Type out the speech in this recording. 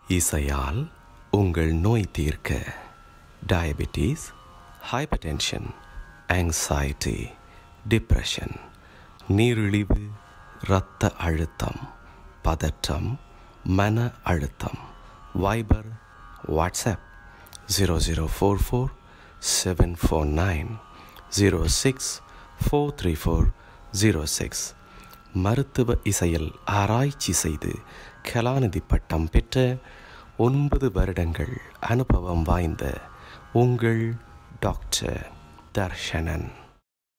இசையால் உங்கள் நோய் தீர்க்க டயபெட்டிஸ் ஹைப்பர்டென்ஷன் ஆங்ஸைட்டி டிப்ரெஷன் நீரிழிவு இரத்த அழுத்தம் பதற்றம் மன அழுத்தம் Viber WhatsApp zero zero four four seven four nine zero six four three four zero six மருத்துவ இசையில் ஆராய்ச்சி செய்து கலாநிதி பட்டம் பெற்ற ஒன்பது வருடங்கள் அனுபவம் வாய்ந்த உங்கள் டாக்டர் தர்ஷனன்